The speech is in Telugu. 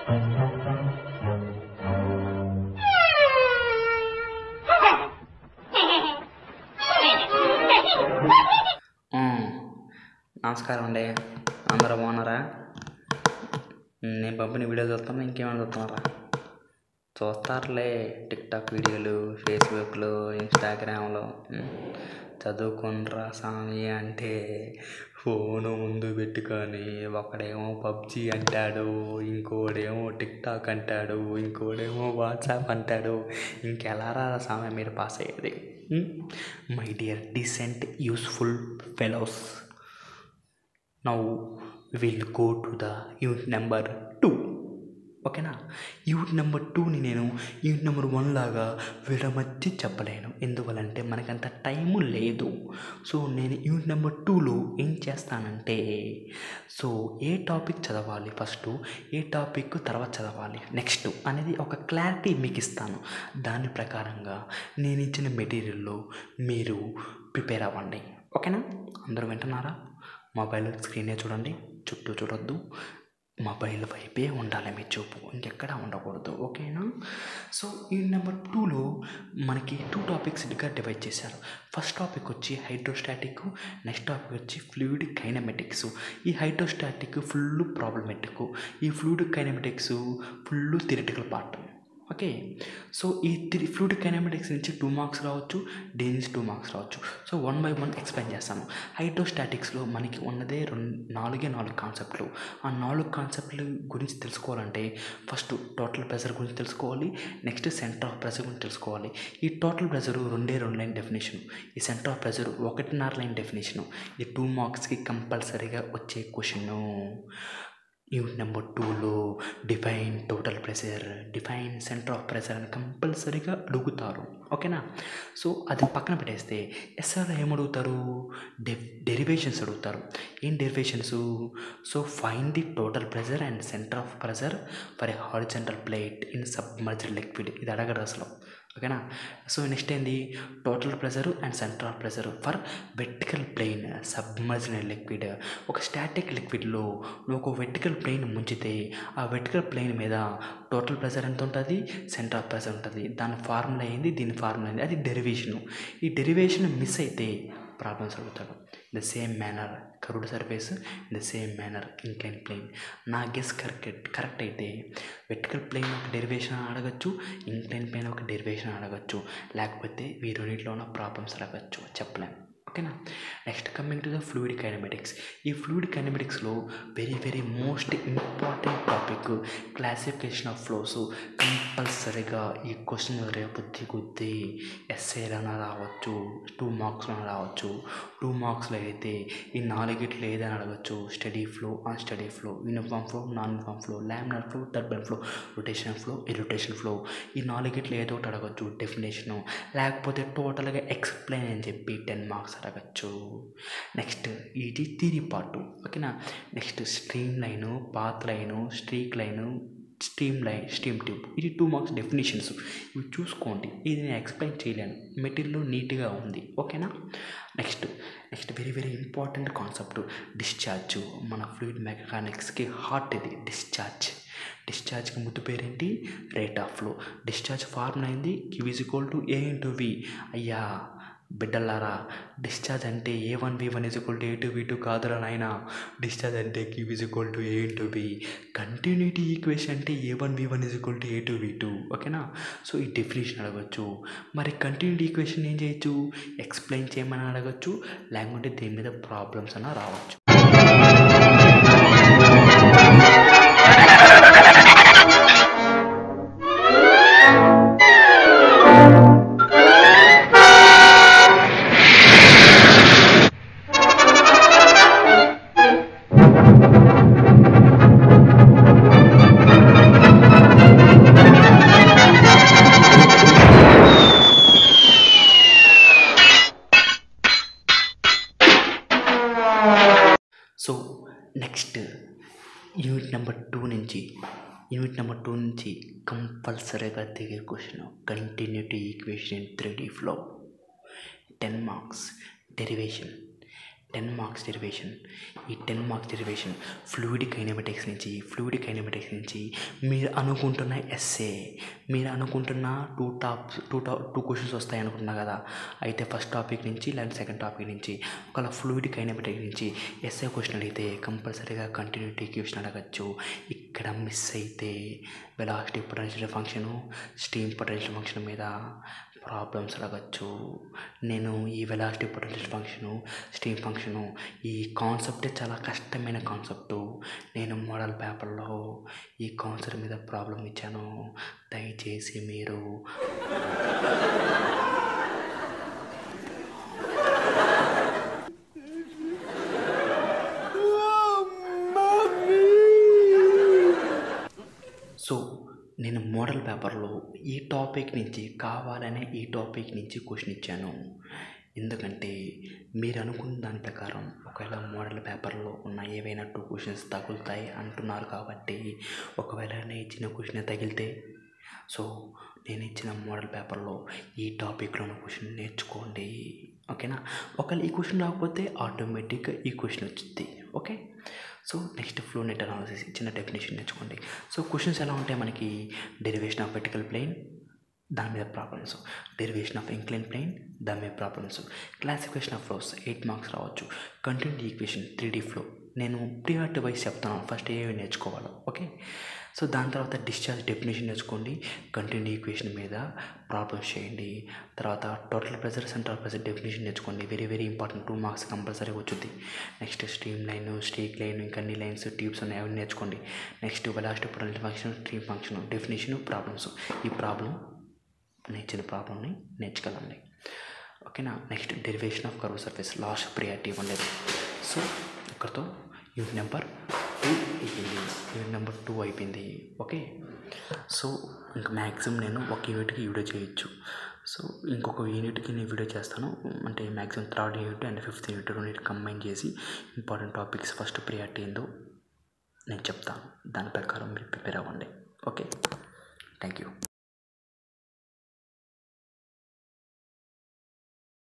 మ్మ్. నమస్కారం అండి అందరూ బాగున్నారా మ్మ్, నేను పంపిన వీడియో చూస్తాను ఇంకేమైనా చూస్తున్నారా చూస్తారులే టిక్టాక్ వీడియోలు ఫేస్బుక్లు ఇన్స్టాగ్రామ్లో మ్మ్. చదువుకునిరా స్వామి అంటే ఫోను ముందు పెట్టుకొని ఒకడేమో పబ్జి అంటాడు ఇంకోడేమో టిక్టాక్ అంటాడు ఇంకోడేమో వాట్సాప్ అంటాడు ఇంకెలారా స్వామి మీరు పాస్ అయ్యేది my dear decent useful fellows now will go to the unit number two ఓకేనా యూనిట్ నెంబర్ టూని నేను యూనిట్ నెంబర్ వన్ లాగా విడమర్చి చెప్పలేను ఎందువలంటే మనకంత టైము లేదు సో నేను యూనిట్ నెంబర్ టూలో ఏం చేస్తానంటే సో ఏ టాపిక్ చదవాలి ఫస్ట్ ఏ టాపిక్ తర్వాత చదవాలి నెక్స్ట్ అనేది ఒక క్లారిటీ మీకు ఇస్తాను దాని ప్రకారంగా నేను ఇచ్చిన మెటీరియల్లో మీరు ప్రిపేర్ అవ్వండి ఓకేనా అందరూ వింటున్నారా మొబైల్ స్క్రీనే చూడండి చుట్టూ చూడొద్దు మొబైల్ వైపే ఉండాలి మీ చూపు ఇంకెక్కడ ఉండకూడదు ఓకేనా సో ఈ నెంబర్ టూలో మనకి టూ టాపిక్స్గా డివైడ్ చేశారు ఫస్ట్ టాపిక్ వచ్చి హైడ్రోస్టాటిక్ నెక్స్ట్ టాపిక్ వచ్చి ఫ్లూయిడ్ కైనమెటిక్స్ ఈ హైడ్రోస్టాటిక్ ఫుల్ ప్రాబ్లమెటిక్ ఈ fluid kinematics full theoretical part okay so ఈ త్రీ ఫ్లూయిడ్ కైనమెటిక్స్ నుంచి టూ మార్క్స్ రావచ్చు దీని నుంచి టూ మార్క్స్ రావచ్చు so one by one explain చేస్తాను హైడ్రోస్టాటిక్స్లో మనకి ఉన్నదే రెండు నాలుగే నాలుగు కాన్సెప్ట్లు ఆ నాలుగు కాన్సెప్ట్ల గురించి తెలుసుకోవాలంటే ఫస్ట్ టోటల్ ప్రెషర్ గురించి తెలుసుకోవాలి నెక్స్ట్ సెంటర్ ఆఫ్ ప్రెషర్ గురించి తెలుసుకోవాలి ఈ టోటల్ ప్రెషర్ రెండే రెండు లైన్ డెఫినేషన్ ఈ సెంటర్ ఆఫ్ ప్రెషర్ ఒకటిన్నర లైన్ డెఫినేషన్ ఈ టూ మార్క్స్కి కంపల్సరీగా వచ్చే క్వశ్చన్ యూనిట్ నెంబర్ టూలో define total pressure define centre of pressure అని కంపల్సరీగా అడుగుతారు ఓకేనా సో అది పక్కన పెట్టేస్తే ఎస్ఆర్ ఏమడుగుతారు డె డెరివేషన్స్ అడుగుతారు ఏం derivations so find the total pressure and centre of pressure for a horizontal plate in submerged liquid ఇది అడగరు అసలు ఓకేనా సో నెక్స్ట్ ఏంది total pressure and centre of pressure for vertical plane submerged liquid ఒక స్టాటిక్ లిక్విడ్లో నువ్వు ఒక వెర్టికల్ ప్లేన్ ముంచితే ఆ వెర్టికల్ ప్లేన్ మీద టోటల్ ప్రెషర్ ఎంత ఉంటుంది సెంటర్ ఆఫ్ ప్రెషర్ ఉంటుంది దాని ఫార్ములా ఏంది దీని ఫార్ములా ఏంది అది డెరివేషను ఈ డెరివేషన్ మిస్ అయితే ప్రాబ్లమ్స్ అడుగుతాడు the same manner curved surface the same manner incline plane నా గెస్ కరెక్ట్ కరెక్ట్ అయితే వెర్టికల్ ప్లేన్ ఒక డెరివేషన్ అడగచ్చు ఇంక్లైన్ ప్లేన్ ఒక డెరివేషన్ అడగచ్చు లేకపోతే ఈ రెండింటిలో ఉన్న ప్రాబ్లమ్స్ అడగచ్చు చెప్పలేము ఓకేనా next coming to the fluid kinematics ఈ ఫ్లూయిడ్ కైనమెటిక్స్లో very very most important topic classification of flows కంపల్సరీగా ఈ క్వశ్చన్ రేపు దిగుద్ది ఎస్ఏలైనా రావచ్చు టూ మార్క్స్లో రావచ్చు టూ మార్క్స్లో అయితే ఈ నాలుగిట్లో ఏదైనా అడగచ్చు steady flow unsteady flow uniform flow non uniform flow laminar flow turbulent flow rotation flow irrotation flow ఈ నాలుగిట్లో ఏదో ఒకటి అడగచ్చు డెఫినేషను లేకపోతే టోటల్గా ఎక్స్ప్లెయిన్ అని చెప్పి టెన్ మార్క్స్ అడగచ్చు నెక్స్ట్ ఇది థీరీ పార్ట్ ఓకేనా next stream line path line streak line stream line stream tube ఇది టూ మార్క్స్ డెఫినేషన్స్ ఇవి చూసుకోండి ఇది నేను ఎక్స్ప్లెయిన్ చేయలేను మెటీరియల్ నీట్గా ఉంది ఓకేనా next next very very important concept discharge మన ఫ్లూయిడ్ మెకానిక్స్కి హార్ట్ ఇది డిశ్చార్జ్ డిశ్చార్జ్కి ముద్దు పేరేంటి rate of flow discharge formula అయింది Q is equal to A into V అయ్యా బిడ్డలారా డిశ్చార్జ్ అంటే A one V one is equal to A two V two కాదురా నాయన డిశ్చార్జ్ అంటే Q is equal to A into V continuity equation అంటే A one V one is equal to A two V two ఓకేనా సో ఈ డెఫినేషన్ అడగచ్చు మరి కంటిన్యూటీ ఈక్వేషన్ ఏం చేయొచ్చు ఎక్స్ప్లెయిన్ చేయమని అడగచ్చు లేకుంటే దీని మీద ప్రాబ్లమ్స్ అన్న రావచ్చు so next unit number two నుంచి యూనిట్ నెంబర్ టూ నుంచి కంపల్సరీగా దిగే question continuity equation three D flow ten marks derivation ten marks derivation ఈ ten marks derivation fluid kinematics నుంచి ఫ్లూయిడ్ కైనమెటిక్స్ నుంచి మీరు అనుకుంటున్న ఎస్ఏ మీరు అనుకుంటున్న two tops two top two questions వస్తాయి అనుకుంటున్నా కదా అయితే ఫస్ట్ టాపిక్ నుంచి లేదా సెకండ్ టాపిక్ నుంచి ఒకవేళ ఫ్లూయిడ్ కైనమెటిక్ నుంచి ఎస్ఏ క్వశ్చన్ అడిగితే కంపల్సరీగా కంటిన్యూటీ క్వశ్చన్ అడగచ్చు ఇక్కడ మిస్ అయితే velocity potential function stream potential function మీద ప్రాబ్లమ్స్ అడగచ్చు నేను ఈ velocity potential function stream function ఈ కాన్సెప్టే చాలా కష్టమైన కాన్సెప్టు నేను మోడల్ పేపర్లో ఈ కాన్సెప్ట్ మీద ప్రాబ్లం ఇచ్చాను దయచేసి మీరు సో నేను మోడల్ పేపర్లో ఈ టాపిక్ నుంచి కావాలనే ఈ టాపిక్ నుంచి క్వశ్చన్ ఇచ్చాను ఎందుకంటే మీరు అనుకున్న దాని ప్రకారం ఒకవేళ మోడల్ పేపర్లో ఉన్న ఏవైనా టూ క్వశ్చన్స్ తగులుతాయి అంటున్నారు కాబట్టి ఒకవేళ నేను ఇచ్చిన క్వశ్చన్ తగిలితే సో నేను ఇచ్చిన మోడల్ పేపర్లో ఈ టాపిక్లో ఉన్న క్వశ్చన్ నేర్చుకోండి ఓకేనా ఒకవేళ ఈ క్వశ్చన్ రాకపోతే ఆటోమేటిక్గా ఈ క్వశ్చన్ వచ్చింది okay so next flow net analysis చిన్న డెఫినేషన్ నేర్చుకోండి సో క్వశ్చన్స్ ఎలా ఉంటాయి మనకి డెరివేషన్ ఆఫ్ వెర్టికల్ ప్లేన్ దాని మీద problems derivation of incline plane దాని మీద problems classification of flows eight marks రావచ్చు continue equation three D flow నేను ప్రియారిటీ వైజ్ చెప్తాను ఫస్ట్ ఏవి నేర్చుకోవాలో ఓకే సో దాని తర్వాత డిశ్చార్జ్ డెఫినేషన్ నేర్చుకోండి కంటిన్యూ ఈక్వేషన్ మీద ప్రాబ్లమ్స్ చేయండి తర్వాత total pressure central pressure definition నేర్చుకోండి very very important two marks compulsory వచ్చుద్ది next stream line streak line ఇంకా అన్ని లైన్స్ ట్యూబ్స్ ఉన్నాయి అవి నేర్చుకోండి next velocity potential function stream function definition problems ఈ ప్రాబ్లం నేర్చిన ప్రాబ్లమ్ని నేర్చుకెళ్ళండి ఓకేనా next derivation of curve surface last priority ఇవ్వండి సో ఇక్కడతో యూనిట్ నెంబర్ టూ అయిపోయింది యూనిట్ నెంబర్ టూ అయిపోయింది ఓకే సో ఇంకా మ్యాక్సిమం నేను ఒక యూనిట్కి వీడియో చేయొచ్చు సో ఇంకొక యూనిట్కి నేను వీడియో చేస్తాను అంటే maximum third unit and fifth unit రెండింటి కంబైన్ చేసి ఇంపార్టెంట్ టాపిక్స్ ఫస్ట్ ప్రియారిటీ ఏందో నేను చెప్తాను దాని ప్రకారం మీరు ప్రిపేర్ అవ్వండి ఓకే థ్యాంక్ యూ